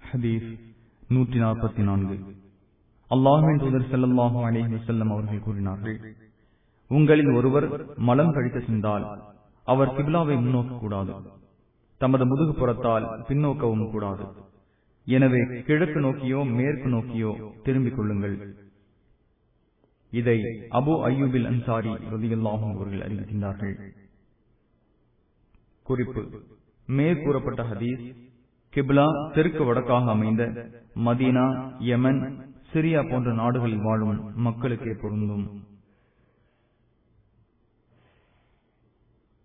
ஹதீஸ் நூற்றி நாற்பத்தி நான்கு அல்லாஹின் தூதர் செல்லல்லாஹு அலைஹி வஸல்லம் அவர்கள் கூறினார்கள் உங்களில் ஒருவர் மலம் கழித்து சென்றால் அவர் கிப்லாவை முன்னோக்க கூடாது தமது முதுகு புறத்தால் பின்னோக்கவும் கூடாது எனவே கிழக்கு நோக்கியோ மேற்கு நோக்கியோ திரும்பிக் கொள்ளுங்கள் இதை அபு அய்யூபில் அன்சாரி ரதியுல்லாஹும் அவர்கள் அறிவிக்கின்றார்கள் குறிப்பு மேற்கூறப்பட்ட ஹதீஸ் கிப்லா தெற்கு வடக்காக அமைந்த மதீனா யமன் சிரியா போன்ற நாடுகளில் வாழும் மக்களுக்கே பொருந்தும்